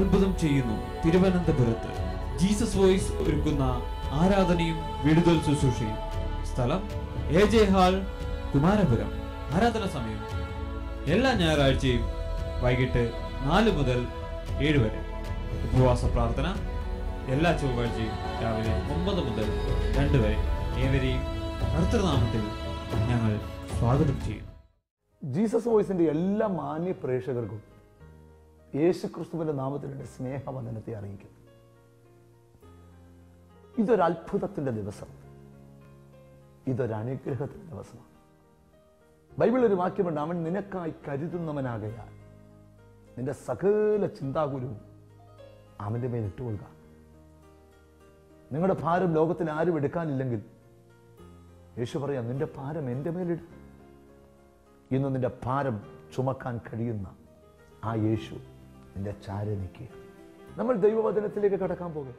അത്ഭുതം ചെയ്യുന്നു തിരുവനന്തപുരത്ത് ജീസസ് വോയിസ് ഒരുക്കുന്ന ആരാധനയും വിടുതൽ ശുശ്രൂഷയും സ്ഥലം എ ജെ ഹാൾ കുമാരപുരം ആരാധന സമയം എല്ലാ ഞായറാഴ്ചയും വൈകിട്ട് നാല് മുതൽ ഏഴ് വരെ ഉപവാസ പ്രാർത്ഥന എല്ലാ ചൊവ്വാഴ്ചയും രാവിലെ ഒമ്പത് മുതൽ രണ്ട് വരെ ഏവരെയും കർത്തൃനാമത്തിൽ ഞങ്ങൾ സ്വാഗതം ചെയ്യുന്നു ജീസസ് വോയിസിന്റെ എല്ലാ മാന്യ പ്രേക്ഷകർക്കും യേശു ക്രിസ്തുവിന്റെ നാമത്തിൽ എൻ്റെ സ്നേഹവന്ദനത്തെ അറിയിക്കുന്നു ഇതൊരു അത്ഭുതത്തിന്റെ ദിവസം ഇതൊരു അനുഗ്രഹത്തിന്റെ ദിവസമാണ് ബൈബിൾ ഒരു വാക്യമുണ്ട് അവൻ നിനക്കായി കരുതുന്നവനാകയാൽ നിന്റെ സകല ചിന്താകുലവും അവന്റെ മേൽ ഇട്ടുകൊള്ളുക നിങ്ങളുടെ ഭാരം ലോകത്തിൽ ആരും എടുക്കാനില്ലെങ്കിൽ യേശു പറയാം നിന്റെ ഭാരം എൻ്റെ മേലിടും ഇന്ന് നിന്റെ ഭാരം ചുമക്കാൻ കഴിയുന്ന ആ യേശു നിന്റെ ചാര നിൽക്കുക നമ്മൾ ദൈവവചനത്തിലേക്ക് കടക്കാൻ പോകുക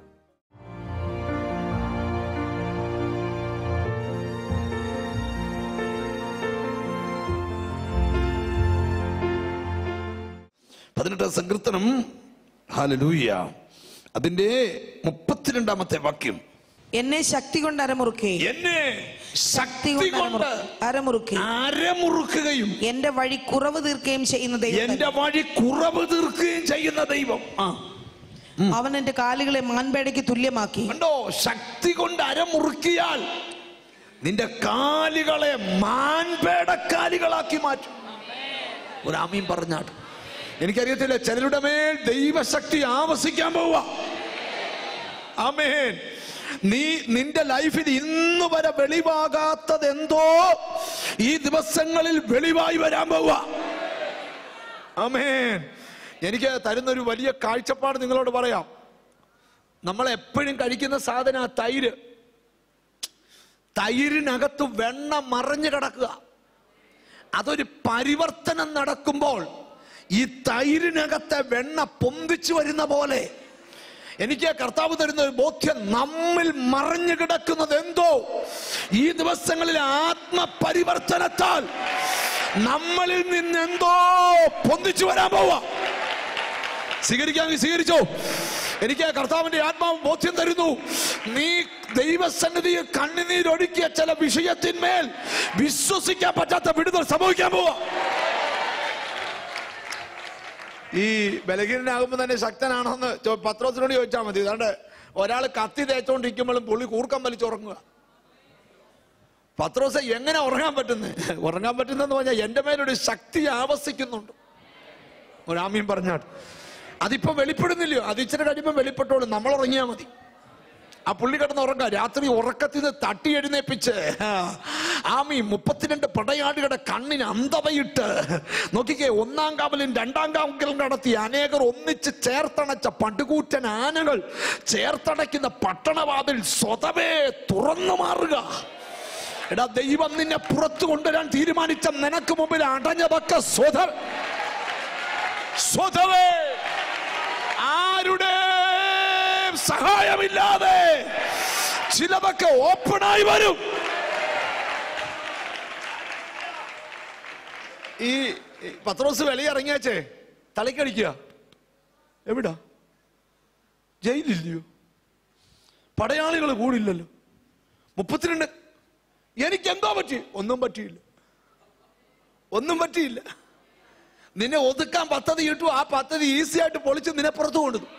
പതിനെട്ടാം സങ്കീർത്തനം ഹാലലൂയ അതിന്റെ മുപ്പത്തിരണ്ടാമത്തെ വാക്യം എന്നെ ശക്തി കൊണ്ട് അരമുറുക്കേ എന്നെ ശക്തി ശക്തി കൊണ്ട് കൊണ്ട് അരമുറുക്കേ അരമുറുക്കുകയും എന്റെ വഴി കുറവ് തീർക്കുകയും ചെയ്യുന്ന ദൈവം എന്റെ വഴി കുറവ് തീർക്കുകയും ചെയ്യുന്ന ദൈവം ആ അവൻ എന്റെ കാലുകളെ മാൻപേടയ്ക്ക് തുല്യമാക്കി കണ്ടോ ശക്തി കൊണ്ട് അരമുറുക്കിയാൽ നിന്റെ കാലുകളെ മാൻപേടക്കാലികളാക്കി മാറ്റും ഒരാമീൻ പറഞ്ഞാട്ട് എനിക്കറിയത്തില്ല ചിലരുടെ മേൽ ദൈവശക്തി ആവസിക്കാൻ പോവാ ആമേൻ നീ നിന്റെ ലൈഫിൽ ഇന്ന് വരെ വെളിവാകാത്തത് എന്തോ ഈ ദിവസങ്ങളിൽ വെളിവായി വരാൻ പോവാ ആമേൻ എനിക്ക് തരുന്നൊരു വലിയ കാഴ്ചപ്പാട് നിങ്ങളോട് പറയാം നമ്മൾ എപ്പോഴും കഴിക്കുന്ന സാധന തൈര് തൈരിനകത്ത് വെണ്ണ മറിഞ്ഞു കിടക്കുക അതൊരു പരിവർത്തനം നടക്കുമ്പോൾ ഈ തൈരിനകത്തെ വെണ്ണ പൊന്തിച്ചു വരുന്ന പോലെ എനിക്ക് കർത്താവ് തരുന്ന ഒരു ബോധ്യം നമ്മിൽ മറിഞ്ഞു കിടക്കുന്നത് എന്തോ ഈ ദിവസങ്ങളിൽ ആത്മപരിവർത്തനത്താൽ നമ്മളിൽ നിന്ന് എന്തോ പൊന്തിച്ചു വരാൻ പോവാ സ്വീകരിക്കാമെങ്കിൽ സ്വീകരിച്ചോ എനിക്ക് കർത്താവിന്റെ ആത്മാവ് ബോധ്യം തരുന്നു നീ ദൈവസന്നിധിയിൽ കണ്ണുനീരൊഴുക്കിയ ചില വിഷയത്തിന്മേൽ വിശ്വസിക്കാൻ പറ്റാത്ത വിടുതൽ സംഭവിക്കാൻ പോവാ ഈ ബലഹീനനാകുമ്പോൾ തന്നെ ശക്തനാണെന്ന് ചോ- പത്രോസിനോട് ചോദിച്ചാൽ മതി അതുകൊണ്ട് ഒരാൾ കത്തി തേച്ചോണ്ടിരിക്കുമ്പോഴും പുള്ളി കൂർക്കം വലിച്ചുറങ്ങുക പത്രോസെ എങ്ങനെ ഉറങ്ങാൻ പറ്റുന്നത് ഉറങ്ങാൻ പറ്റുന്നെന്ന് പറഞ്ഞാൽ എന്റെ മേലൊരു ശക്തി ആവസിക്കുന്നുണ്ട് ഒരാമീൻ പറഞ്ഞാട്ട് അതിപ്പോ വെളിപ്പെടുന്നില്ലയോ അത് ഇച്ചിരി കഴിയുമ്പോൾ വെളിപ്പെട്ടോളും നമ്മൾ ഉറങ്ങിയാൽ മതി ആ പുള്ളി കിടന്ന് ഉറങ്ങാം രാത്രി ഉറക്കത്തിൽ നിന്ന് തട്ടി എഴുന്നേപ്പിച്ച് ആമി മുപ്പത്തിരണ്ട് പടയാളികളുടെ കണ്ണിന് അന്തവയിട്ട് നോക്കിക്കേ ഒന്നാം കാവലും രണ്ടാം കാവലും കടത്തി അനേകർ ഒന്നിച്ച് ചേർത്തണച്ച പടുകൂറ്റൻ ആനകൾ ചേർത്തടയ്ക്കുന്ന പട്ടണവാതിൽ സ്വതവേ തുറന്നു മാറുക എടാ ദൈവം നിന്നെ പുറത്തു കൊണ്ടുവരാൻ തീരുമാനിച്ച നിനക്ക് മുമ്പിൽ അടഞ്ഞതൊക്കെ സ്വത സ്വതവേ ആരുടെ സഹായമില്ലാതെ ചിലതൊക്കെ ഓപ്പണായി വരും ഈ ഈ പത്രോസ് വെളിയിറങ്ങിയാച്ചേ തലക്കടിക്കുക എവിടാ ജയിലില്ലയോ പടയാളികൾ കൂടില്ലല്ലോ മുപ്പത്തിരണ്ട് എനിക്ക് എന്തോ പറ്റി ഒന്നും പറ്റിയില്ല ഒന്നും പറ്റിയില്ല നിന്നെ ഒതുക്കാൻ പദ്ധതി ഇട്ടു ആ പദ്ധതി ഈസി ആയിട്ട് പൊളിച്ച് നിന്നെ പുറത്തു കൊണ്ടു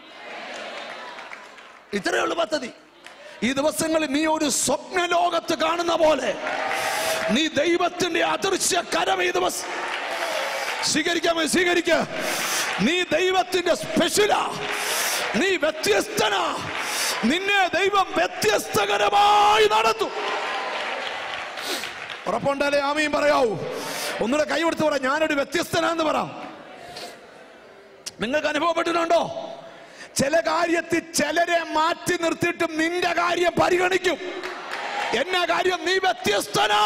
ഇത്രയേ ഉള്ളൂ പദ്ധതി ഈ ദിവസങ്ങളിൽ നീ ഒരു സ്വപ്ന ലോകത്ത് കാണുന്ന പോലെ നീ ദൈവത്തിന്റെ അദൃശ്യ കരം ഈ ദിവസം സ്വീകരിക്കാമോ സ്വീകരിക്ക നീ ദൈവത്തിന്റെ സ്പെഷ്യലാ നീ വ്യത്യസ്തനാ നിന്നെ ദൈവം വ്യത്യസ്തകരമായി നടത്തും ഉറപ്പുണ്ടാലേ ആമയും പറയാവൂ ഒന്നുകൂടെ കൈ കൊടുത്ത് പറ ഞാനൊരു വ്യത്യസ്തനാന്ന് പറ നിങ്ങൾക്ക് അനുഭവപ്പെട്ടിട്ടുണ്ടോ ചില കാര്യത്തിൽ ചിലരെ മാറ്റി നിർത്തിയിട്ടും നിന്റെ കാര്യം പരിഗണിക്കും എന്നാ കാര്യം നീ വ്യത്യസ്തനാ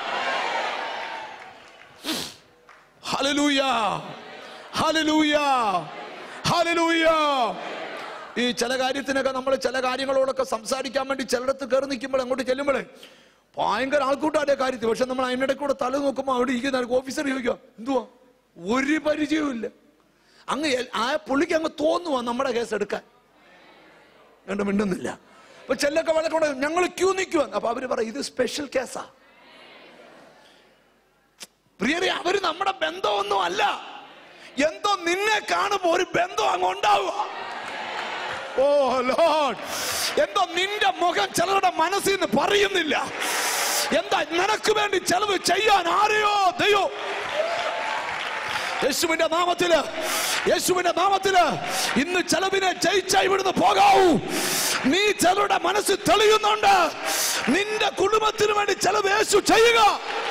ഹലലൂയ ഹലലൂയ ഹലലൂയ ഈ ചില കാര്യത്തിനൊക്കെ നമ്മൾ ചില കാര്യങ്ങളോടൊക്കെ സംസാരിക്കാൻ വേണ്ടി ചിലയിടത്ത് കയറി നിൽക്കുമ്പോൾ അങ്ങോട്ട് ചെല്ലുമ്പോഴേ ഭയങ്കര ആൾക്കൂട്ടാതെ കാര്യത്തിൽ പക്ഷെ നമ്മൾ അതിനിടെ കൂടെ തല നോക്കുമ്പോൾ അവിടെ ഇരിക്കുന്ന ഓഫീസർ ചോദിക്കുക എന്തുവാ ഒരു പരിചയവും ഇല്ല അങ്ങ് എൽ- ആ പുള്ളിക്ക് അങ്ങ് തോന്നുവാ നമ്മുടെ കേസ് എടുക്കാൻ കണ്ട് മിണ്ടുന്നില്ല അപ്പൊ ചെല്ലൊക്കെ വഴക്കൊണ്ട് ഞങ്ങൾ ക്യൂ നിൽക്കുക അപ്പൊ അവര് പറയും ഇത് സ്പെഷ്യൽ കേസാ പ്രിയരെ അവര് നമ്മുടെ ബന്ധമൊന്നും അല്ല എന്തോ നിന്നെ കാണുമ്പോ ഒരു ബന്ധം അങ്ങ് ഉണ്ടാവുക ഓ ലോഡ് എന്തോ നിന്റെ മുഖം ചിലരുടെ മനസ്സിൽ നിന്ന് പറയുന്നില്ല എന്താ നിനക്ക് വേണ്ടി ചെലവ് ചെയ്യാൻ ആരെയോ ദൈവം യേശുവിന്റെ നാമത്തില് യേശുവിന്റെ നാമത്തില് ഇന്ന് ചെലവിനെ ജയിച്ച ഇവിടുന്ന് പോകാവൂ നീ ചിലരുടെ മനസ്സിൽ തെളിയുന്നുണ്ട് നിന്റെ കുടുംബത്തിന് വേണ്ടി ചെലവ് യേശു ചെയ്യുക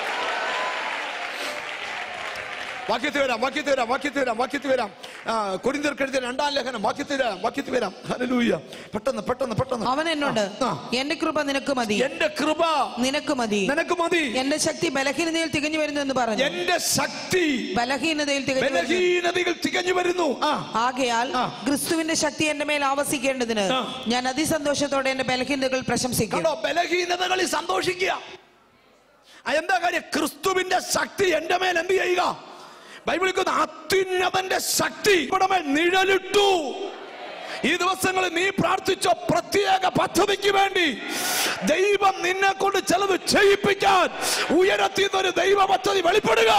വാക്യത്തിൽ വരാം വാക്യത്തിൽ വരാം വാക്യത്തിൽ വരാം വാക്യത്തിൽ വരാം കൊരിന്തർക്ക് എഴുതിയ രണ്ടാം ലേഖനം വാക്യത്തിൽ വരാം വാക്യത്തിൽ വരാം ഹല്ലേലൂയ പെട്ടെന്ന് പെട്ടെന്ന് പെട്ടെന്ന് അവൻ എന്നോട് ആ. എന്റെ കൃപ നിനക്ക് മതി എന്റെ കൃപ നിനക്ക് മതി നിനക്ക് മതി എന്റെ ശക്തി ബലഹീനതയിൽ തികഞ്ഞു വരുന്നു എന്ന് പറഞ്ഞു എന്റെ ശക്തി ബലഹീനതയിൽ തികഞ്ഞു വരുന്നു ബലഹീനതകൾ തികഞ്ഞു വരുന്നു ആ ആകയാൽ ആ. ക്രിസ്തുവിന്റെ ശക്തി എന്റെ മേൽ ആവസിക്കേണ്ടതിന് ആ. ഞാൻ അതിസന്തോഷത്തോടെ എന്റെ ബലഹീനതകൾ പ്രശംസിക്കും കണ്ടോ ബലഹീനതകളിൽ സന്തോഷിക്കുക ആ, എന്താ കാര്യം ക്രിസ്തുവിന്റെ ശക്തി എന്റെ മേൽ എന്ത് ചെയ്യുക ബൈബിളിൽ പറയുന്നു, അത്യുന്നതന്റെ ശക്തി ഇവിടെ മേൽ നിഴലിട്ടു ഈ ദിവസങ്ങളിൽ നീ പ്രാർത്ഥിച്ച പ്രത്യേക പദ്ധതിക്ക് വേണ്ടി ദൈവം നിന്നെ കൊണ്ട് ചെലവ് ചെയ്യിപ്പിക്കാൻ ഉയരത്തിൽ ഒരു ദൈവ പദ്ധതി വെളിപ്പെടുക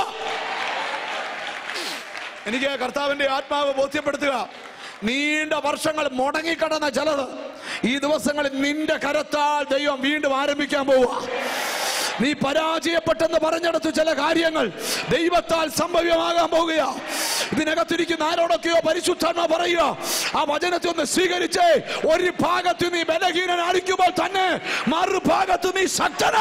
എനിക്ക് കർത്താവിന്റെ ആത്മാവ് ബോധ്യപ്പെടുത്തുക നീണ്ട വർഷങ്ങൾ മുടങ്ങിക്കിടന്ന ചിലത് ഈ ദിവസങ്ങളിൽ നിന്റെ കരത്താൽ ദൈവം വീണ്ടും ആരംഭിക്കാൻ പോവുക നീ പരാജയപ്പെട്ടെന്ന് പറഞ്ഞെടുത്ത് ചില കാര്യങ്ങൾ ദൈവത്താൽ സംഭവ്യമാകാൻ പോകുക ഇതിനകത്തിരിക്കുന്ന ആരോടൊക്കെയോ പരിശുദ്ധാത്മ പറയുക ആ വചനത്തെ ഒന്ന് സ്വീകരിച്ച് ഒരു ഭാഗത്ത് നീ ബലഹീനനായിരിക്കുമ്പോൾ തന്നെ മറുഭാഗത്ത് നീ ശക്തനാ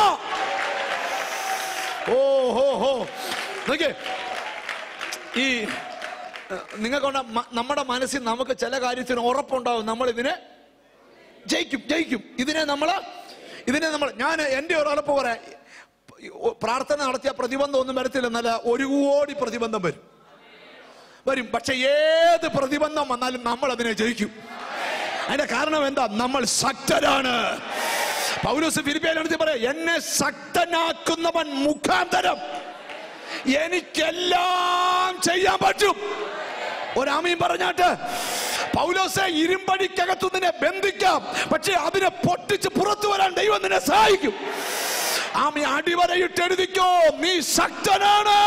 ഓ ഹോ ഹോ നോക്കിയേ ഈ നിങ്ങൾക്കൊണ്ട് നമ്മുടെ മനസ്സിൽ നമുക്ക് ചില കാര്യത്തിന് ഉറപ്പുണ്ടാവും നമ്മൾ ഇതിനെ ജയിക്കും ജയിക്കും ഇതിനെ നമ്മൾ ഇതിനെ നമ്മൾ ഞാൻ എൻ്റെ ഒരു ഉറപ്പ് പറയാം പ്രാർത്ഥന നടത്തിയ പ്രതിബന്ധം ഒന്നും വരത്തില്ല എന്നല്ല ഒരു കോടി പ്രതിബന്ധം വരും വരും പക്ഷെ ഏത് പ്രതിബന്ധം വന്നാലും നമ്മൾ അതിനെ ജയിക്കും അതിന്റെ കാരണം എന്താ നമ്മൾ ശക്തരാണ് പൗലോസ് ഫിലിപ്പിയാലെടുത്ത് പറയാം എന്നെ ശക്തനാക്കുന്നവൻ മുഖാന്തരം എനിക്കെല്ലാം ചെയ്യാൻ പറ്റും ഒരാമയും പറഞ്ഞാട്ട് പൗലോസെ ഇരുമ്പടിക്കകത്തു നിന്നെ ബന്ധിക്കാം പക്ഷെ അതിനെ പൊട്ടിച്ച് പുറത്തു വരാൻ ദൈവം നിന്നെ സഹായിക്കും ആമി അടിവരയിട്ട് എഴുതിക്കോ നീ ശക്തനാണ്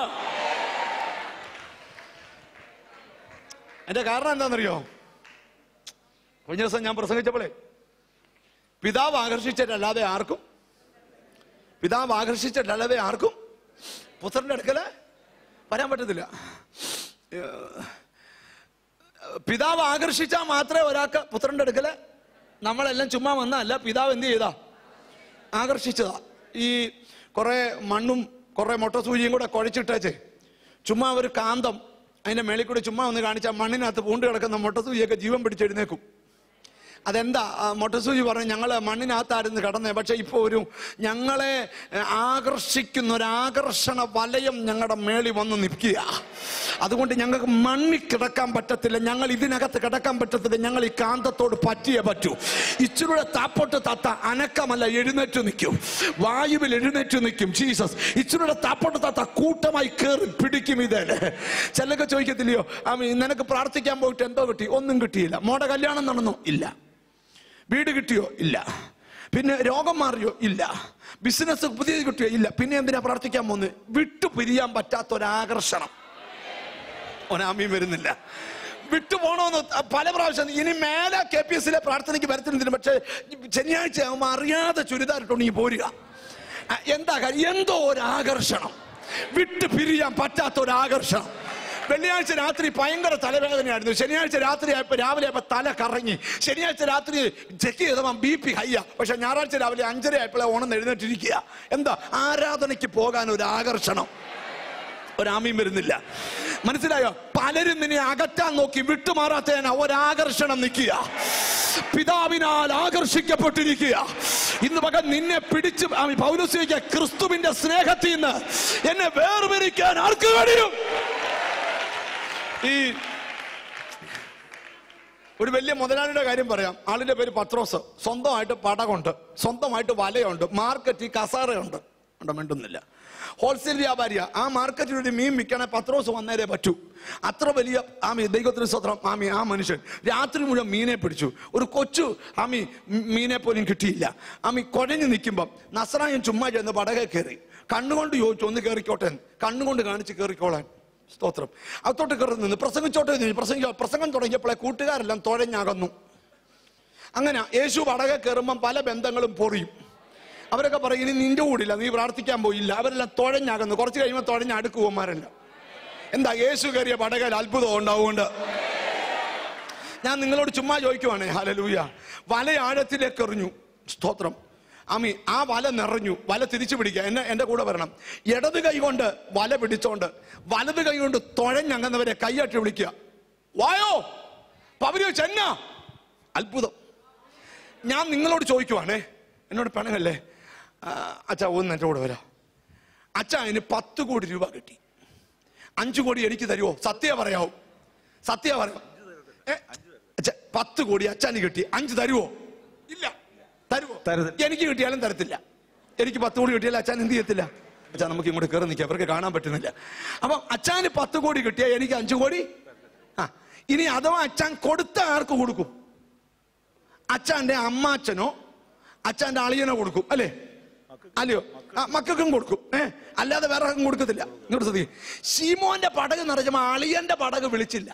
എന്റെ കാരണം എന്താണെന്നറിയോ കഴിഞ്ഞ ദിവസം ഞാൻ പ്രസംഗിച്ചപ്പോഴേ പിതാവ് ആകർഷിച്ചിട്ടല്ലാതെ ആർക്കും പിതാവ് ആകർഷിച്ചിട്ടല്ലാതെ ആർക്കും പുത്രന്റെ അടുക്കല് വരാൻ പറ്റത്തില്ല ഏഹ്, പിതാവ് ആകർഷിച്ചാൽ മാത്രമേ ഒരാൾക്ക് പുത്രന്റെ അടുക്കല് നമ്മളെല്ലാം ചുമ്മാ വന്നല്ല പിതാവ് എന്ത് ചെയ്താ ആകർഷിച്ചതാ ഈ കുറെ മണ്ണും കുറെ മുട്ടസൂചിയും കൂടെ കുഴച്ചിട്ടേച്ചേ ചുമ്മാ ഒരു കാന്തം അതിന്റെ മേളിൽ കൂടി ചുമ്മാ ഒന്ന് കാണിച്ചാൽ മണ്ണിനകത്ത് പൂണ്ട് കിടക്കുന്ന മുട്ടസൂചിയൊക്കെ ജീവൻ പിടിച്ചെഴുന്നേക്കും അതെന്താ ആ മൊട്ടസൂചി പറഞ്ഞു ഞങ്ങൾ മണ്ണിനകത്തായിരുന്നു കിടന്നേ പക്ഷെ ഇപ്പോൾ ഒരു ഞങ്ങളെ ഏഹ്, ആകർഷിക്കുന്ന ഒരു ആകർഷണ വലയം ഞങ്ങളുടെ മേളിൽ വന്ന് നിൽക്കുക അതുകൊണ്ട് ഞങ്ങൾക്ക് മണ്ണിൽ കിടക്കാൻ പറ്റത്തില്ല ഞങ്ങൾ ഇതിനകത്ത് കിടക്കാൻ പറ്റത്തില്ല ഞങ്ങൾ ഈ കാന്തത്തോട് പറ്റിയേ പറ്റൂ ഇച്ചിരൂടെ താപ്പോട്ട് തത്ത അനക്കമല്ല എഴുന്നേറ്റ് നിൽക്കും വായുവിൽ എഴുന്നേറ്റ് നിൽക്കും ജീസസ് ഇച്ചിരൂടെ താപ്പോട്ട് തത്ത കൂട്ടമായി കയറി പിടിക്കും ഇതേ ചിലൊക്കെ ചോദിക്കത്തില്ലയോ ആമി നിനക്ക് പ്രാർത്ഥിക്കാൻ പോയിട്ട് എന്തോ കിട്ടി ഒന്നും കിട്ടിയില്ല മോടെ കല്യാണം നടന്നോ ഇല്ല വീട് കിട്ടിയോ ഇല്ല പിന്നെ രോഗം മാറിയോ ഇല്ല ബിസിനസ് പുതിയത് കിട്ടിയോ ഇല്ല പിന്നെ എന്തിനാ പ്രാർത്ഥിക്കാൻ പോകുന്നത് വിട്ടു പിരിയാൻ പറ്റാത്ത ഒരാകർഷണം ഒനാമിയും വരുന്നില്ല വിട്ടു പോണോന്ന് പല പ്രാവശ്യം ഇനി മേലെ കെ പി എസിലെ പ്രാർത്ഥനയ്ക്ക് വരത്തില്ല പക്ഷെ ശനിയാഴ്ച ആകുമ്പോൾ അറിയാതെ ചുരിദാറിട്ടോണ്ട് ഈ പോരുക ആ, എന്താ കാര്യം എന്തോ ഒരു ആകർഷണം വിട്ടു പിരിയാൻ പറ്റാത്ത ഒരു ആകർഷണം വെള്ളിയാഴ്ച രാത്രി ഭയങ്കര തലവേദനയായിരുന്നു ശനിയാഴ്ച രാത്രി ആയപ്പോ രാവിലെ ആയപ്പോ തല കറങ്ങി ശനിയാഴ്ച രാത്രി ചെക്ക് ചെയ്തപ്പോൾ ബി പി ഹയ്യ പക്ഷെ ഞായറാഴ്ച രാവിലെ അഞ്ചര ആയപ്പോഴേ ഓണം എഴുന്നേറ്റിരിക്കുക എന്താ ആരാധനയ്ക്ക് പോകാൻ ഒരു ആകർഷണം ഒരാമയും വരുന്നില്ല മനസ്സിലായോ പലരും നിന്നെ അകറ്റാൻ നോക്കി വിട്ടുമാറാത്തതിന ഒരാകർഷണം നിൽക്കുക പിതാവിനാൽ ആകർഷിക്കപ്പെട്ടിരിക്കുക ഇന്ന് പകൽ നിന്നെ പിടിച്ച് ആമി പൗരസ്യക്ക് ക്രിസ്തുവിന്റെ സ്നേഹത്തിൽ നിന്ന് എന്നെ വേർപിരിക്കാൻ ആർക്ക് കഴിയും ഈ ഒരു വലിയ മുതലാളിയുടെ കാര്യം പറയാം ആളിന്റെ പേര് പത്രോസ് സ്വന്തമായിട്ട് പടകുണ്ട് സ്വന്തമായിട്ട് വലയുണ്ട് മാർക്കറ്റിൽ കസാറയുണ്ട് ഉണ്ടോ മിണ്ടുന്നില്ല ഹോൾസെയിൽ വ്യാപാരിയാ ആ മാർക്കറ്റിൽ ഒരു മീൻ വിൽക്കണേ പത്രോസ് വന്നേരേ പറ്റൂ അത്ര വലിയ ആമി ദൈവത്തിന് സ്വത്രം ആമി ആ മനുഷ്യൻ രാത്രി മുഴുവൻ മീനെ പിടിച്ചു ഒരു കൊച്ചു ആമി മ് മീനെ പോലും കിട്ടിയില്ല ആമി കുഴഞ്ഞു നിൽക്കുമ്പം നസറായൻ ചുമ്മാ ചെന്ന് പടകെ കയറി കണ്ണുകൊണ്ട് ചോദിച്ചു ഒന്ന് കയറിക്കോട്ടെ എന്ന്. കണ്ണുകൊണ്ട് കാണിച്ച് കയറിക്കോളാൻ സ്തോത്രം അത്തോട്ട് കയറി നിന്ന് പ്രസംഗിച്ചോട്ടെ എന്ന് ചോദിച്ചു. പ്രസംഗിച്ചോ പ്രസംഗം തുടങ്ങിയപ്പോഴേ കൂട്ടുകാരെല്ലാം തുഴഞ്ഞകന്നു അങ്ങനെ യേശു പടകെ കയറുമ്പം പല ബന്ധങ്ങളും പൊറിയും അവരൊക്കെ പറയും ഇനി നിന്റെ കൂടില്ല നീ പ്രാർത്ഥിക്കാൻ പോയില്ല അവരെല്ലാം തുഴഞ്ഞാകുന്നു കുറച്ച് കഴിയുമ്പോൾ തുഴഞ്ഞ അടുക്കുവന്മാരെല്ലാം എന്താ യേശു കയറിയ പടകയിൽ അത്ഭുതം ഉണ്ടാവുകൊണ്ട് ഞാൻ നിങ്ങളോട് ചുമ്മാ ചോദിക്കുവാണേ ഹലലൂയ വല ആഴത്തിലേക്ക് എറിഞ്ഞു സ്തോത്രം ആമി ആ വല നിറഞ്ഞു വല തിരിച്ചു പിടിക്കുക എന്നെ എൻ്റെ കൂടെ വരണം ഇടത് കൈ കൊണ്ട് വല പിടിച്ചോണ്ട് വലത് കൈ കൊണ്ട് തുഴഞ്ഞങ്ങന്നവരെ കൈയാട്ടി വിളിക്കുക വായോ പവര് ചെന്ന അത്ഭുതം ഞാൻ നിങ്ങളോട് ചോദിക്കുവാണേ എന്നോട് പണമല്ലേ അച്ഛാ ഒന്ന് എൻ്റെ കൂടെ വരാം അച്ഛാ അതിന് പത്ത് കോടി രൂപ കിട്ടി അഞ്ചു കോടി എനിക്ക് തരുമോ സത്യ പറയാവൂ സത്യ പറയാം ഏ, അച്ഛാ, പത്ത് കോടി അച്ഛന് കിട്ടി അഞ്ച് തരുവോ ഇല്ല തരുവോ തരത്തില്ല. എനിക്ക് കിട്ടിയാലും തരത്തില്ല എനിക്ക് പത്ത് കോടി കിട്ടിയാലും അച്ഛൻ എന്ത് ചെയ്യത്തില്ല അച്ഛാ നമുക്ക് ഇങ്ങോട്ട് കയറി നിൽക്കാം അവർക്ക് കാണാൻ പറ്റുന്നില്ല അപ്പം അച്ഛന് പത്ത് കോടി കിട്ടിയാൽ എനിക്ക് അഞ്ചു കോടി ആ ഇനി അഥവാ അച്ഛൻ കൊടുത്ത ആർക്ക് കൊടുക്കും അച്ഛൻ്റെ അമ്മാച്ചനോ അച്ഛൻ്റെ അളിയനോ കൊടുക്കും അല്ലേ അല്ലയോ ആ മക്കൾക്കും കൊടുക്കും ഏ അല്ലാതെ വേറെ ആർക്കും കൊടുക്കത്തില്ല ഇങ്ങോട്ട് ശ്രദ്ധിക്കും ശീമോന്റെ പടക് നിറച്ചപ്പോ അളിയന്റെ പടക് വിളിച്ചില്ല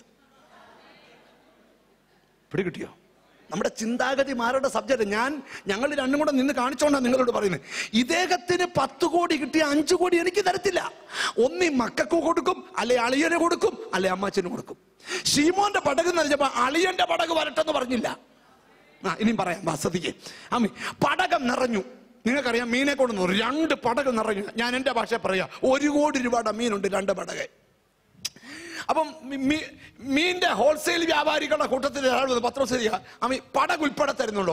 പിടി കിട്ടിയോ നമ്മുടെ ചിന്താഗതി മാറേണ്ട സബ്ജക്റ്റ് ഞാൻ ഞങ്ങൾ രണ്ടും കൂടെ നിന്ന് കാണിച്ചോണ്ടാണ് നിങ്ങളോട് പറയുന്നത് ഇദ്ദേഹത്തിന് പത്ത് കോടി കിട്ടിയ അഞ്ചു കോടി എനിക്ക് തരത്തില്ല ഒന്നി മക്കൾക്ക് കൊടുക്കും അല്ലെ അളിയന് കൊടുക്കും അല്ലെ അമ്മാച്ചന് കൊടുക്കും ഷീമോന്റെ പടക് നിറച്ചപ്പോ അളിയന്റെ പടക് വരട്ടെന്ന് പറഞ്ഞില്ല ആ ഇനിയും പറയാം വസതിക്ക് അമ്മി പടകം നിറഞ്ഞു നിങ്ങൾക്കറിയാം മീനെ കൊണ്ട് നിറഞ്ഞു. രണ്ട് പടകം നിറഞ്ഞു ഞാൻ എൻ്റെ ഭാഷ പറയാം ഒരു കോടി രൂപയുടെ മീനുണ്ട് രണ്ട് പടക് അപ്പം മീ- മീ- മീന്റെ ഹോൾസെയിൽ വ്യാപാരികളുടെ കൂട്ടത്തിൽ ഒരാൾ വന്ന് പത്രം ശരിയാ അമ്മ പടക് ഉൾപ്പെടെ തരുന്നുള്ളോ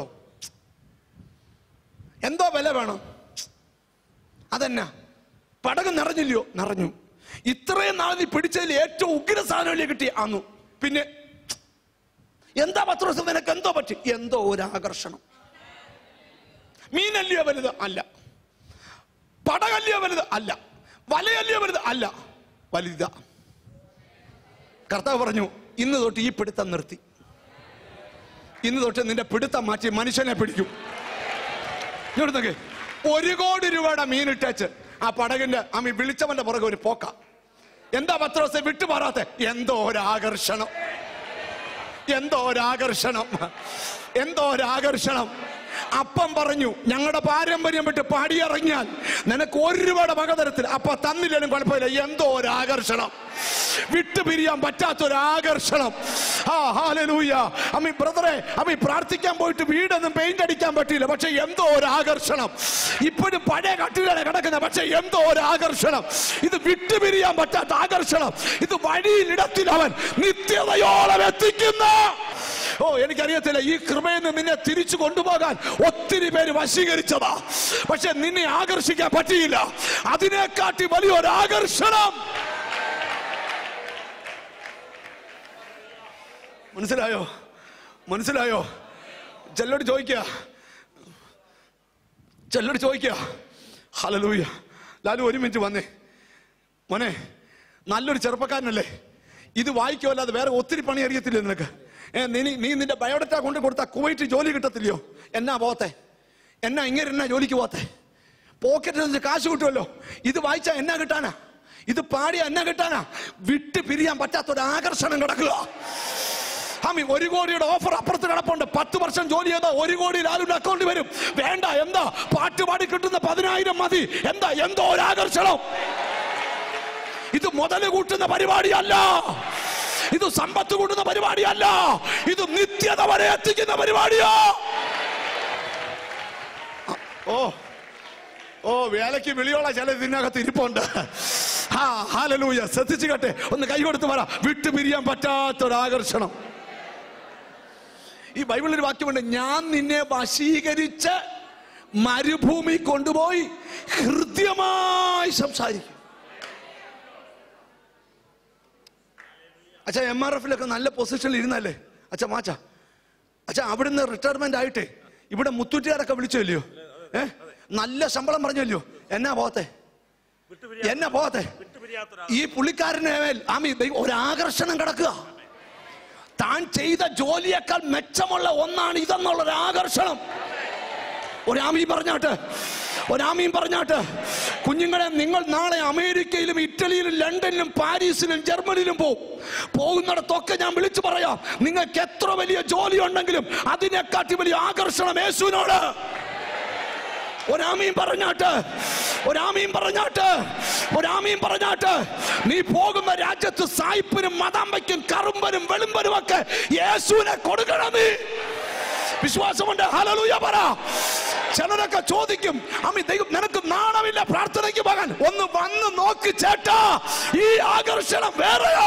എന്തോ വില വേണം അതെന്നാ പടക് നിറഞ്ഞില്ലയോ നിറഞ്ഞു ഇത്രയും നാൾ നീ പിടിച്ചതിൽ ഏറ്റവും ഉഗ്ര സാധനമല്ലേ കിട്ടി അന്നു പിന്നെ എന്താ പത്ത് ദിവസം നിനക്ക് എന്തോ പറ്റി എന്തോ ഒരു ആകർഷണം മീനല്ലയോ വലുത് അല്ല പടകല്ലയോ വലുത് അല്ല വലയല്ലയോ വലുത് അല്ല വലുതാ കർത്താവ് പറഞ്ഞു ഇന്ന് തൊട്ട് ഈ പിടുത്തം നിർത്തി ഇന്ന് തൊട്ട് നിന്റെ പിടുത്തം മാറ്റി മനുഷ്യനെ പിടിക്കും ഇങ്ങോട്ട് നോക്ക്. ഒരു കോടി രൂപയുടെ മീൻ ഇട്ടേച്ച് ആ പടകിന്റെ അമ്മി വിളിച്ചവന്റെ പുറകെ ഒരു പോക്ക എന്താ പത്ത് ദിവസം വിട്ടുമാറാത്ത എന്തോ ഒരു ആകർഷണം എന്തോ ഒരു ആകർഷണം എന്തോ ഒരു ആകർഷണം അപ്പം പറഞ്ഞു ഞങ്ങളുടെ പാരമ്പര്യം വിട്ട് പാടിയിറങ്ങിയാൽ നിനക്ക് ഒരു രൂപയുടെ വക തരത്തിൽ അപ്പൊ തന്നില്ലേലും കുഴപ്പമില്ല എന്തോ ഒരു ആകർഷണം വിട്ടുപിരിയാൻ പറ്റാത്തൊരു ആകർഷണം ആ ഹാലലൂയ അമ്മി ബ്രദറെ അമ്മി പ്രാർത്ഥിക്കാൻ പോയിട്ട് വീടൊന്നും പെയിന്റ് അടിക്കാൻ പറ്റിയില്ല പക്ഷെ എന്തോ ഒരു ആകർഷണം ഇപ്പോഴും പഴയ കട്ടിലാണ് കിടക്കുന്ന പക്ഷെ എന്തോ ഒരു ആകർഷണം ഇത് വിട്ടുപിരിയാൻ പറ്റാത്ത ആകർഷണം ഇത് വഴിയിലിടത്തിൽ അവൻ നിത്യതയോളം എത്തിക്കുന്ന ഓ എനിക്കറിയത്തില്ല ഈ കൃപയിൽ നിന്ന് നിന്നെ തിരിച്ചു കൊണ്ടുപോകാൻ ഒത്തിരി പേര് വശീകരിച്ചതാ പക്ഷെ നിന്നെ ആകർഷിക്കാൻ പറ്റിയില്ല അതിനെക്കാട്ടി വലിയൊരു ആകർഷണം മനസ്സിലായോ മനസ്സിലായോ ചെല്ലോട് ചോദിക്കുക ചെല്ലോട് ചോദിക്കുക ഹലലൂയ ലാലു ഒരു മിനിറ്റ് വന്നേ മോനെ നല്ലൊരു ചെറുപ്പക്കാരനല്ലേ ഇത് വായിക്കുമല്ലാതെ വേറെ ഒത്തിരി പണി അറിയത്തില്ല നിനക്ക് ഏ, നീ നീ നിന്റെ ബയോഡറ്റ കൊണ്ട് കൊടുത്ത കുവൈറ്റ് ജോലി കിട്ടത്തില്ലയോ എന്നാ പോത്തെ എന്നാ ഇങ്ങനെ എന്നാ ജോലിക്ക് പോത്തെ പോക്കറ്റിൽ നിന്ന് കാശ് കിട്ടുമല്ലോ ഇത് വായിച്ചാ എന്നാ കിട്ടാനാ ഇത് പാടിയ എന്നാ കിട്ടാനാ വിട്ട് പിരിയാൻ പറ്റാത്തൊരു ആകർഷണം കിടക്കുക ആമി ഒരു കോടിയുടെ ഓഫർ അപ്പുറത്ത് കിടപ്പുണ്ട് പത്ത് വർഷം ജോലി ചെയ്താൽ ഒരു കോടി ലാലുവിന്റെ അക്കൗണ്ടിൽ വരും വേണ്ട എന്താ പാട്ടുപാടി കിട്ടുന്ന പതിനായിരം മതി എന്താ എന്തോ ഒരു ആകർഷണം ഇത് മുതല് കൂട്ടുന്ന പരിപാടിയല്ല ഇത് സമ്പത്ത് കൂട്ടുന്ന പരിപാടിയല്ല ഇത് നിത്യത വരെ എത്തിക്കുന്ന പരിപാടിയാ ആ, ഓ ഓ വേലയ്ക്ക് വിളിയോള ചില ഇതിനകത്ത് ഇരിപ്പുണ്ട് ആ ഹാലലൂയ ശ്രദ്ധിച്ചു കേട്ടെ ഒന്ന് കൈ കൊടുത്ത് പറ വിട്ടു പിരിയാൻ പറ്റാത്തൊരു ആകർഷണം ഈ ബൈബിളിൽ ഒരു വാക്യമുണ്ട് ഞാൻ നിന്നെ വശീകരിച്ച് മരുഭൂമി കൊണ്ടുപോയി ഹൃദ്യമായി സംസാരിക്കും അച്ഛാ എം ആർ എഫിലൊക്കെ നല്ല പൊസിഷനിൽ ഇരുന്നല്ലേ അച്ഛാ മാച്ച അച്ഛാ അവിടുന്ന് റിട്ടയർമെന്റ് ആയിട്ടേ ഇവിടെ മുത്തൂറ്റുകാരൊക്കെ വിളിച്ചല്ലോ ഏ നല്ല ശമ്പളം പറഞ്ഞല്ലോ എന്നാ പോത്തെ എന്നാ പോത്തെ ഈ പുള്ളിക്കാരനെ മേൽ ആമി ദൈവം ഒരു ആകർഷണം കിടക്കുക താൻ ചെയ്ത ജോലിയേക്കാൾ മെച്ചമുള്ള ഒന്നാണ് ഇതെന്നുള്ള ഒരു ആകർഷണം ഒരാമീൻ പറഞ്ഞാട്ട് ഒരാമീൻ പറഞ്ഞാട്ട് കുഞ്ഞുങ്ങളെ നിങ്ങൾ നാളെ അമേരിക്കയിലും ഇറ്റലിയിലും ലണ്ടനിലും പാരീസിലും ജർമ്മനിയിലും പോകും പോകുന്നിടത്തൊക്കെ ഞാൻ വിളിച്ചു പറയാം നിങ്ങൾക്ക് എത്ര വലിയ ജോലി ഉണ്ടെങ്കിലും അതിനെക്കാട്ടി വലിയ ആകർഷണം യേശുവിനോട് ഒരാമീൻ പറഞ്ഞാട്ട് ഒരാമീൻ പറഞ്ഞാട്ട് ഒരാമീൻ പറഞ്ഞാട്ട് നീ പോകുന്ന രാജ്യത്ത് സായിപ്പിനും മതാമ്പയ്ക്കും കറുമ്പനും വെളുമ്പനും ഒക്കെ യേശുവിനെ കൊടുക്കണം നീ വിശ്വാസമുണ്ട് ഹലലൂയ പറ ചിലരൊക്കെ ചോദിക്കും അമ്മി ദൈവം നിനക്ക് നാണമില്ല പ്രാർത്ഥനയ്ക്ക് പോകാൻ ഒന്ന് വന്ന് നോക്ക് ചേട്ടാ ഈ ആകർഷണം വേറെയോ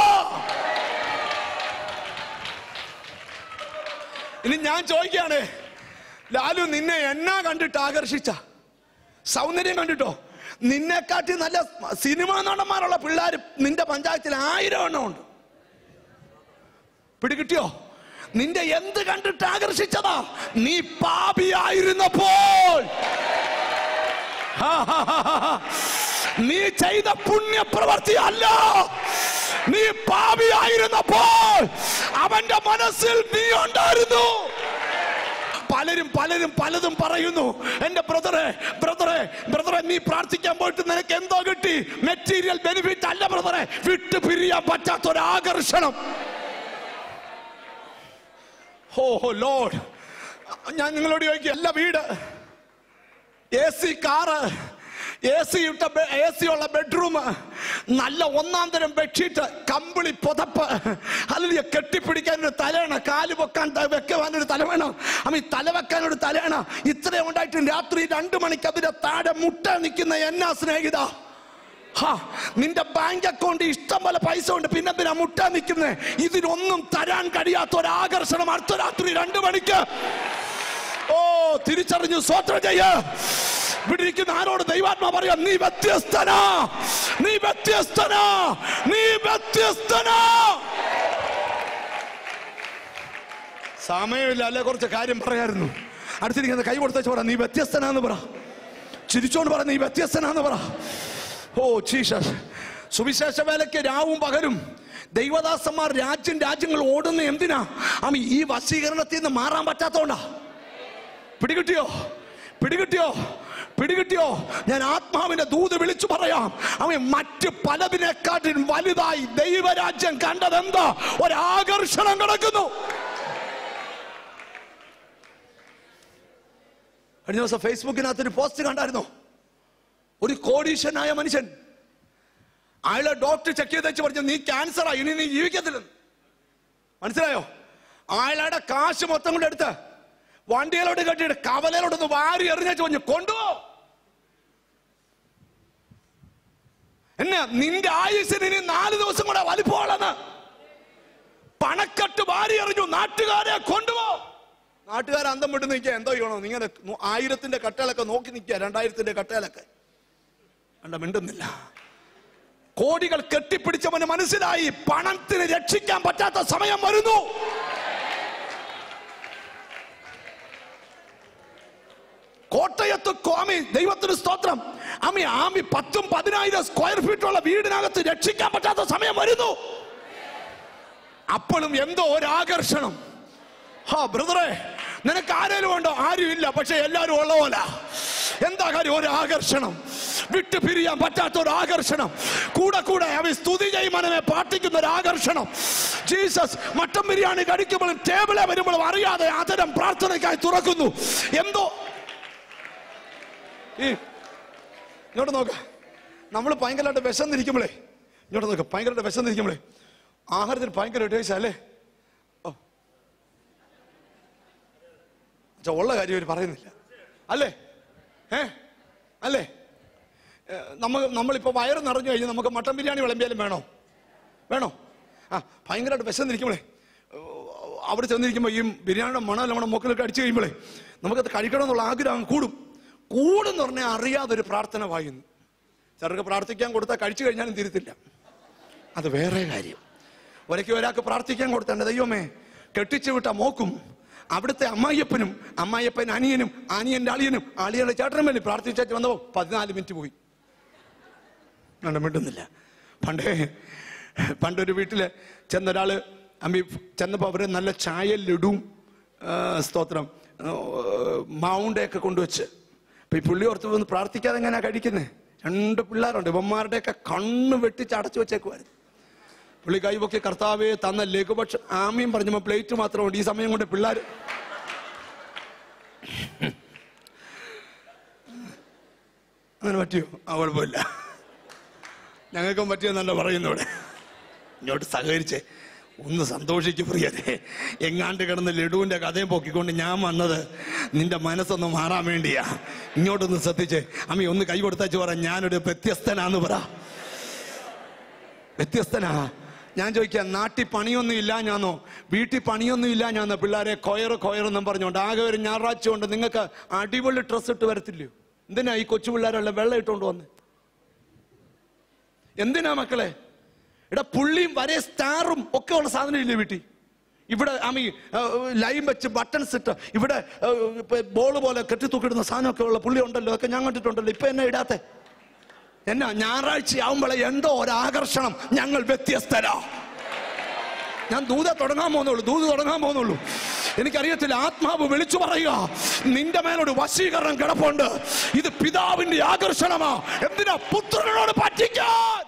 ഇനി ഞാൻ ചോദിക്കാണ് ലാലു നിന്നെ എന്നാ കണ്ടിട്ട് ആകർഷിച്ച സൗന്ദര്യം കണ്ടിട്ടോ നിന്നെക്കാട്ടി നല്ല സിനിമാ നടന്മാരുള്ള പിള്ളേർ നിന്റെ പഞ്ചായത്തിൽ ആയിരം എണ്ണം ഉണ്ട് പിടികിട്ടിയോ നിന്റെ എന്ത് കണ്ടിട്ട് ആകർഷിച്ചതാ നീ പാപിയായിരുന്നപ്പോൾ ഹാ, ഹാ, ഹാ, ഹാ. നീ ചെയ്ത പുണ്യപ്രവർത്തി അല്ല നീ പാപിയായിരുന്നപ്പോൾ അവന്റെ മനസ്സിൽ നീ ഉണ്ടായിരുന്നു പലരും പലരും പലതും പറയുന്നു എന്റെ ബ്രദറെ ബ്രദറെ ബ്രദറെ നീ പ്രാർത്ഥിക്കാൻ പോയിട്ട് നിനക്ക് എന്തോ കിട്ടി മെറ്റീരിയൽ ബെനിഫിറ്റ് അല്ല ബ്രദറെ വിട്ടു പിരിയാൻ പറ്റാത്ത ഒരു ആകർഷണം ഓ ലോഡ് ഞാൻ നിങ്ങളോട് ചോദിക്കുക എല്ലാ വീട് A C car A C ഇട്ട എ സി ഉള്ള ബെഡ്റൂം നല്ല ഒന്നാം തരം ബെഡ്ഷീറ്റ് കമ്പിളി പുതപ്പ് അല്ലെങ്കിൽ കെട്ടിപ്പിടിക്കാൻ ഒരു തലയണ കാല് പൊക്കാൻ ത- വെക്കുവാൻ ഒരു തലവേണ അമ്മ തല വെക്കാൻ ഒരു തലയണ ഇത്രയും ഉണ്ടായിട്ട് രാത്രി രണ്ടു മണിക്ക് അതിന്റെ താഴെ മുട്ട നിൽക്കുന്ന എന്നാ സ്നേഹിത ഹാ, നിന്റെ ബാങ്ക് അക്കൗണ്ട് ഇഷ്ടം പോലെ പൈസ ഉണ്ട് പിന്നെ എന്തിനാ മുട്ട നിൽക്കുന്നേ ഇതിനൊന്നും തരാൻ കഴിയാത്ത ഒരു ആകർഷണം അടുത്ത രാത്രി രണ്ടു മണിക്ക് ഓ തിരിച്ചറിഞ്ഞു സ്വോത്രം ചെയ്യ ഇവിടെ ഇരിക്കുന്ന ആരോട് ദൈവാത്മാ പറയാം നീ വ്യത്യസ്തനാ നീ വ്യത്യസ്തനാ നീ വ്യത്യസ്തനാ സമയമില്ല അല്ലെ കുറച്ച് കാര്യം പറയായിരുന്നു അടുത്തിരിക്കുന്ന കൈ കൊടുത്തേച്ച് പറ നീ വ്യത്യസ്തനാന്ന് പറ ചിരിച്ചോണ്ട് പറ നീ വ്യത്യസ്തനാന്ന് പറ ഓ ജീസസ് സുവിശേഷ വേലയ്ക്ക് രാവും പകലും ദൈവദാസന്മാർ രാജ്യം രാജ്യങ്ങൾ ഓടുന്ന എന്തിനാ അമ്മ ഈ വശീകരണത്തിൽ നിന്ന് മാറാൻ പറ്റാത്തോണ്ടാ പിടികിട്ടിയോ പിടികിട്ടിയോ പിടികിട്ടിയോ ഞാൻ ആത്മാവിന്റെ ദൂത് വിളിച്ചു പറയാം അവൻ മറ്റ് പലതിനെക്കാട്ടിലും വലുതായി ദൈവരാജ്യം കണ്ടത് എന്താ ഒരാകർഷണം കിടക്കുന്നു കഴിഞ്ഞ ദിവസം ഫേസ്ബുക്കിനകത്ത് ഒരു പോസ്റ്റ് കണ്ടായിരുന്നോ ഒരു കോടീശ്വരനായ മനുഷ്യൻ അയാളെ ഡോക്ടർ ചെക്ക് ചെയ്ത് വെച്ച് പറഞ്ഞു നീ ക്യാൻസറാ ഇനി നീ ജീവിക്കത്തില്ലെന്ന് മനസ്സിലായോ അയാളുടെ കാശ് മൊത്തം കൂടെ എടുത്ത് വണ്ടിയിലോട്ട് കെട്ടിയിട്ട് കവലയിലോട്ടൊന്ന് വാരി എറിഞ്ഞു പറഞ്ഞു കൊണ്ടുപോ എന്നാ നിന്റെ ആയുസിന് ഇനി നാല് ദിവസം കൂടെ വലിപ്പമുള്ളന്ന് പണക്കെട്ട് വാരി എറിഞ്ഞു നാട്ടുകാരെ കൊണ്ടുപോ നാട്ടുകാർ അന്തം വിട്ട് നിൽക്കുക എന്തോ ചെയ്യണോ ഇങ്ങനെ നോ- ആയിരത്തിന്റെ കട്ടയിലൊക്കെ നോക്കി നിൽക്കുക രണ്ടായിരത്തിന്റെ കട്ടയിലൊക്കെ കണ്ട മിണ്ടുന്നില്ല കോടികൾ കെട്ടിപ്പിടിച്ചവന് മനസ്സിലായി പണത്തിന് രക്ഷിക്കാൻ പറ്റാത്ത സമയം വരുന്നു കോട്ടയത്ത് കോമി ദൈവത്തിന് സ്തോത്രം അമ്മി ആമി പത്തും പതിനായിരം സ്ക്വയർ ഫീറ്റുള്ള വീടിനകത്ത് രക്ഷിക്കാൻ പറ്റാത്ത സമയം വരുന്നു അപ്പോഴും എന്തോ ഒരു ആകർഷണം ഹാ ബ്രദറെ നിനക്ക് ആരേലും ഉണ്ടോ ആരും ഇല്ല പക്ഷെ എല്ലാരും ഉള്ള പോലെ എന്താ കാര്യം ഒരു ആകർഷണം വിട്ടു പിരിയാൻ പറ്റാത്ത ഒരു ആകർഷണം കൂടെ കൂടെ അവ സ്തുതി ചെയ്യുമനമെ പാട്ടിക്കുന്ന ഒരു ആകർഷണം ജീസസ് മട്ടൻ ബിരിയാണി കഴിക്കുമ്പോഴും ടേബിളെ വരുമ്പോഴും അറിയാതെ അതരം പ്രാർത്ഥനയ്ക്കായി തുറക്കുന്നു എന്തോ ഈ ഇങ്ങോട്ട് നോക്ക നമ്മൾ ഭയങ്കരമായിട്ട് വിശന്നിരിക്കുമ്പോഴേ ഇങ്ങോട്ട് നോക്ക ഭയങ്കരമായിട്ട് വിശന്നിരിക്കുമ്പോഴേ ആഹാരത്തിന് ഭയങ്കര ടേസ്റ്റ് അല്ലേ ഓ ച്ചാ, ഉള്ള കാര്യം അവർ പറയുന്നില്ല അല്ലേ ഏ അല്ലേ ഏ, നമ്മ നമ്മളിപ്പോ വയറ് നിറഞ്ഞു കഴിഞ്ഞാൽ നമുക്ക് മട്ടൻ ബിരിയാണി വിളമ്പിയാലും വേണോ വേണോ ആ ഭയങ്കരമായിട്ട് വിശന്നിരിക്കുമ്പോഴേ ഓ, അവിടെ ചെന്നിരിക്കുമ്പോൾ ഈ ബിരിയാണിയുടെ മണം നമ്മുടെ മുക്കിലൊക്കെ അടിച്ചു കഴിയുമ്പോഴേ നമുക്കത് കഴിക്കണം എന്നുള്ള ആഗ്രഹം കൂടും കൂടും പറഞ്ഞാൽ അറിയാതെ ഒരു പ്രാർത്ഥന വായുന്നു ചിലർക്ക് പ്രാർത്ഥിക്കാൻ കൊടുത്താൽ കഴിച്ചു കഴിഞ്ഞാലും തിരുത്തില്ല അത് വേറെ കാര്യം ഒരയ്ക്ക് ഒരാൾക്ക് പ്രാർത്ഥിക്കാൻ കൊടുത്ത എൻ്റെ ദൈവമേ കെട്ടിച്ചു വിട്ട മോക്കും അവിടുത്തെ അമ്മായിയപ്പനും അമ്മായിയപ്പൻ അനിയനും അനിയന്റെ അളിയനും അളിയന്റെ ചേട്ടനും വേണ്ടി പ്രാർത്ഥിച്ചു വന്നപ്പോ പതിനാല് മിനിറ്റ് പോയി കണ്ട മിണ്ടുന്നില്ല പണ്ടേ പണ്ടൊരു വീട്ടില് ചെന്നൊരാള് അമ്മി ചെന്നപ്പോൾ അവര് നല്ല ചായ ലഡുവും ആ, സ്തോത്രം ആ, മാവുണ്ടയൊക്കെ കൊണ്ടുവച്ച് അപ്പൊ ഈ പുള്ളി ഓർത്ത് വന്ന് പ്രാർത്ഥിക്കാതെ എങ്ങനെയാ കഴിക്കുന്നത് രണ്ട് പിള്ളേരുണ്ട് ഇവന്മാരുടെയൊക്കെ കണ്ണ് വെട്ടിച്ച് അടച്ചു വെച്ചേക്കുമായിരുന്നു പുള്ളി കൈപൊക്കി കർത്താവേ തന്ന ലഘുപക്ഷം ആമയും പറഞ്ഞപ്പോ പ്ലേറ്റ് മാത്രമുണ്ട് ഈ സമയം കൊണ്ട് പിള്ളേർ അങ്ങനെ പറ്റിയോ ആ കുഴപ്പമില്ല ഞങ്ങൾക്കും പറ്റിയെന്നല്ല പറയുന്നു ഇവിടെ ഇങ്ങോട്ട് സഹകരിച്ചേ ഒന്ന് സന്തോഷിക്ക് പ്രിയരെ എങ്ങാണ്ട് കിടന്ന് ലഡുവിന്റെ കഥയും പൊക്കിക്കൊണ്ട് ഞാൻ വന്നത് നിന്റെ മനസ്സൊന്ന് മാറാൻ വേണ്ടിയാ ഇങ്ങോട്ടൊന്ന് ശ്രദ്ധിച്ചേ അമ്മി ഒന്ന് കൈ കൊടുത്തേച്ച് പറ ഞാനൊരു വ്യത്യസ്തനാന്ന് പറ വ്യത്യസ്തനാ ഞാൻ ചോദിക്കാം നാട്ടിൽ പണിയൊന്നും ഇല്ല ഞാനോ വീട്ടിൽ പണിയൊന്നും ഇല്ല ഞാനോ പിള്ളേരെ കൊയറ് കൊയറെന്നും പറഞ്ഞോണ്ട് ആകെ ഒരു ഞായറാഴ്ച കൊണ്ട് നിങ്ങൾക്ക് അടിപൊളി ഡ്രസ്സ് ഇട്ട് വരത്തില്ലയോ എന്തിനാ ഈ കൊച്ചു പിള്ളേരുള്ള വെള്ളം ഇട്ടുകൊണ്ട് വന്ന് എന്തിനാ മക്കളെ ഇവിടെ പുള്ളിയും വരെ സ്റ്റാറും ഒക്കെ ഉള്ള സാധനം ഇല്ലേ വീട്ടിൽ ഇവിടെ ആമി ലൈൻ വെച്ച് ബട്ടൺസ് ഇട്ട് ഇവിടെ ബോൾ പോലെ കെട്ടിത്തൂക്കിടുന്ന സാധനമൊക്കെ ഉള്ള പുള്ളി ഉണ്ടല്ലോ ഒക്കെ ഞാൻ കണ്ടിട്ടുണ്ടല്ലോ ഇപ്പൊ എന്നെ ഇടാത്തെ എന്നാ ഞായറാഴ്ച ആവുമ്പോഴേ എന്തോ ഒരാകർഷണം ഞങ്ങൾ വ്യത്യസ്തരാ ഞാൻ ദൂത തുടങ്ങാൻ പോകുന്നുള്ളൂ ദൂത് തുടങ്ങാൻ പോകുന്നുള്ളൂ എനിക്കറിയത്തില്ല ആത്മാവ് വിളിച്ചു പറയുക നിന്റെ മേലൊരു വശീകരണം കിടപ്പുണ്ട് ഇത് പിതാവിന്റെ ആകർഷണമാ എന്തിനാ പുത്രനോട് പറ്റിക്കാൻ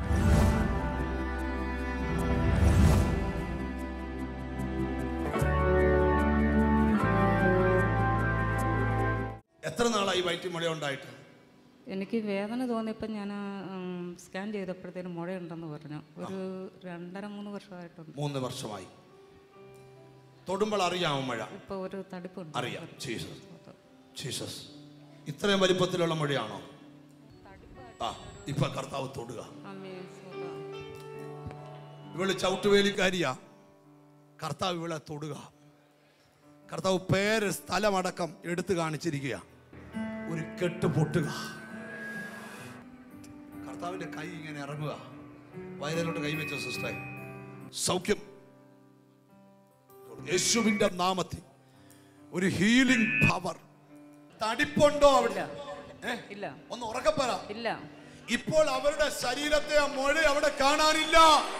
എത്ര നാളായി വയറ്റിൽ മുഴ ഉണ്ടായിട്ട് എനിക്ക് വേദന തോന്നിയപ്പോൾ ഞാൻ സ്കാൻ ചെയ്തപ്പോഴത്തേനും മുഴയുണ്ടെന്ന് പറഞ്ഞു ഒരു രണ്ടര മൂന്ന് വർഷമായിട്ടുണ്ട് മൂന്ന് വർഷമായി തൊടുമ്പോൾ അറിയാമോ മഴ ഇപ്പോൾ ഒരു തടിപ്പുണ്ട് അറിയാം ജീസസ് ജീസസ് ഇത്രയും വലിപ്പത്തിലുള്ള മഴയാണോ ആ ഇപ്പൊ കർത്താവ് തൊടുക അമ്മേ, സ്തോത്രം. ഇവള് ചവിട്ടുവേലിക്കാരിയാ കർത്താവ് ഇവളെ തൊടുക കർത്താവ് പേര് സ്ഥലമടക്കം എടുത്തു കാണിച്ചിരിക്കുക ഒരു കെട്ട് പൊട്ടുക കർത്താവിന്റെ കൈ ഇങ്ങനെ ഇറങ്ങുക വയലിലോട്ട് കൈ വെച്ചോ സിസ്റ്ററെ സൗഖ്യം യേശുവിന്റെ നാമത്തിൽ ഒരു ഹീലിംഗ് പവർ തടിപ്പുണ്ടോ അവിടെ ഏ? ഇല്ല ഒന്ന് ഉറക്കപ്പറ ഇല്ല ഇപ്പോൾ അവരുടെ ശരീരത്തെ ആ മൊഴ അവിടെ കാണാനില്ല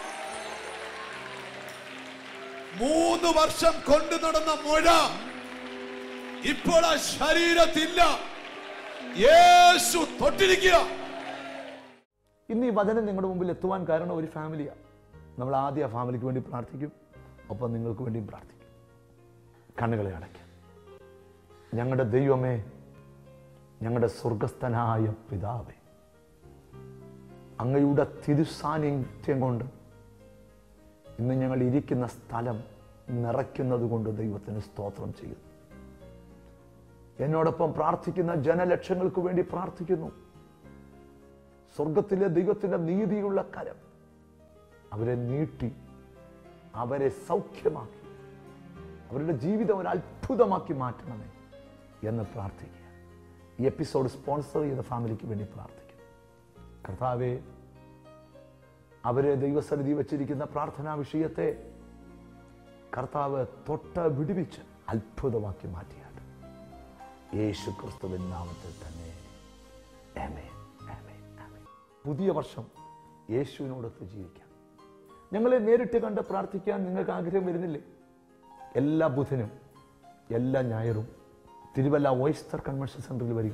മൂന്ന് വർഷം കൊണ്ടു നടന്ന മുഴ ഇപ്പോൾ ആ ശരീരത്തില്ല യേശു തൊട്ടിരിക്കുക ഇന്ന് ഈ വചനം നിങ്ങളുടെ മുമ്പിൽ എത്തുവാൻ കാരണം ഒരു ഫാമിലിയാണ് നമ്മൾ ആദ്യം ആ ഫാമിലിക്ക് വേണ്ടി പ്രാർത്ഥിക്കും ഒപ്പം നിങ്ങൾക്ക് വേണ്ടിയും പ്രാർത്ഥിക്കും കണ്ണുകളെ അടയ്ക്കാം ഞങ്ങളുടെ ദൈവമേ ഞങ്ങളുടെ സ്വർഗസ്ഥനായ പിതാവേ അങ്ങയുടെ തിരുസാന്നിധ്യം കൊണ്ട് ഇന്ന് ഞങ്ങൾ ഇരിക്കുന്ന സ്ഥലം നിറയ്ക്കുന്നത് കൊണ്ട് ദൈവത്തിന് സ്തോത്രം ചെയ്യുന്നു എന്നോടൊപ്പം പ്രാർത്ഥിക്കുന്ന ജനലക്ഷങ്ങൾക്ക് വേണ്ടി പ്രാർത്ഥിക്കുന്നു സ്വർഗത്തിലെ ദൈവത്തിന്റെ നീതിയുള്ള കരം അവരെ നീട്ടി അവരെ സൗഖ്യമാക്കി അവരുടെ ജീവിതം ഒരു അത്ഭുതമാക്കി മാറ്റണമേ എന്ന് പ്രാർത്ഥിക്കുക ഈ എപ്പിസോഡ് സ്പോൺസർ ചെയ്ത ഫാമിലിക്ക് വേണ്ടി പ്രാർത്ഥിക്കും കർത്താവെ അവരെ ദൈവസന്നിധി വച്ചിരിക്കുന്ന പ്രാർത്ഥനാ വിഷയത്തെ കർത്താവ് തൊട്ട് വിടുവിച്ച് അത്ഭുതമാക്കി മാറ്റിയാട്ട് യേശു ക്രിസ്തുവിൻ നാമത്തിൽ തന്നെ ആമേൻ, ആമേൻ, ആമേൻ. പുതിയ വർഷം യേശുവിനോടൊത്ത് ജീവിക്കാം ഞങ്ങളെ നേരിട്ട് കണ്ട് പ്രാർത്ഥിക്കാൻ നിങ്ങൾക്ക് ആഗ്രഹം വരുന്നില്ലേ എല്ലാ ബുധനും എല്ലാ ഞായറും തിരുവല്ല ഓയിസ്റ്റർ കൺവെൻഷൻ സെന്ററിൽ വരിക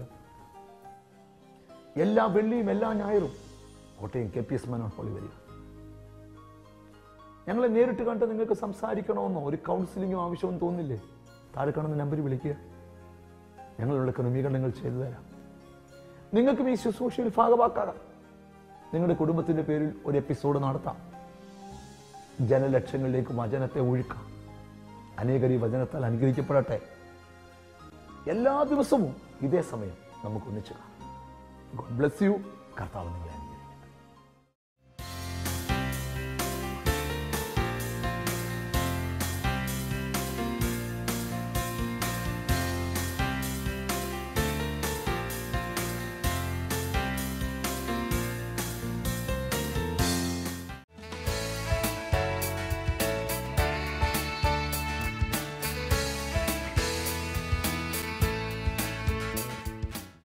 എല്ലാ വെള്ളിയും എല്ലാ ഞായറും Kottayam K P S Manohar ഹോളി വരിക ഞങ്ങളെ നേരിട്ട് കണ്ട് നിങ്ങൾക്ക് സംസാരിക്കണമെന്നോ ഒരു കൗൺസിലിങ്ങോ ആവശ്യമെന്ന് തോന്നില്ലേ താഴെ കാണുന്ന നമ്പർ വിളിക്കുക ഞങ്ങളുള്ള ക്രമീകരണങ്ങൾ ചെയ്തു തരാം നിങ്ങൾക്കും ഈ ശുശ്രൂഷയിൽ ഭാഗമാക്കാം നിങ്ങളുടെ കുടുംബത്തിന്റെ പേരിൽ ഒരു എപ്പിസോഡ് നടത്താം ജനലക്ഷങ്ങളിലേക്ക് വചനത്തെ ഒഴുക്കാം അനേകർ ഈ വചനത്താൽ അനുഗ്രഹിക്കപ്പെടട്ടെ എല്ലാ ദിവസവും ഇതേ സമയം നമുക്ക് ഒന്നിച്ചു കാണാം ഗോഡ് ബ്ലെസ് യു കർത്താവ് നിങ്ങളെ അനുഗ്രഹിക്കട്ടെ.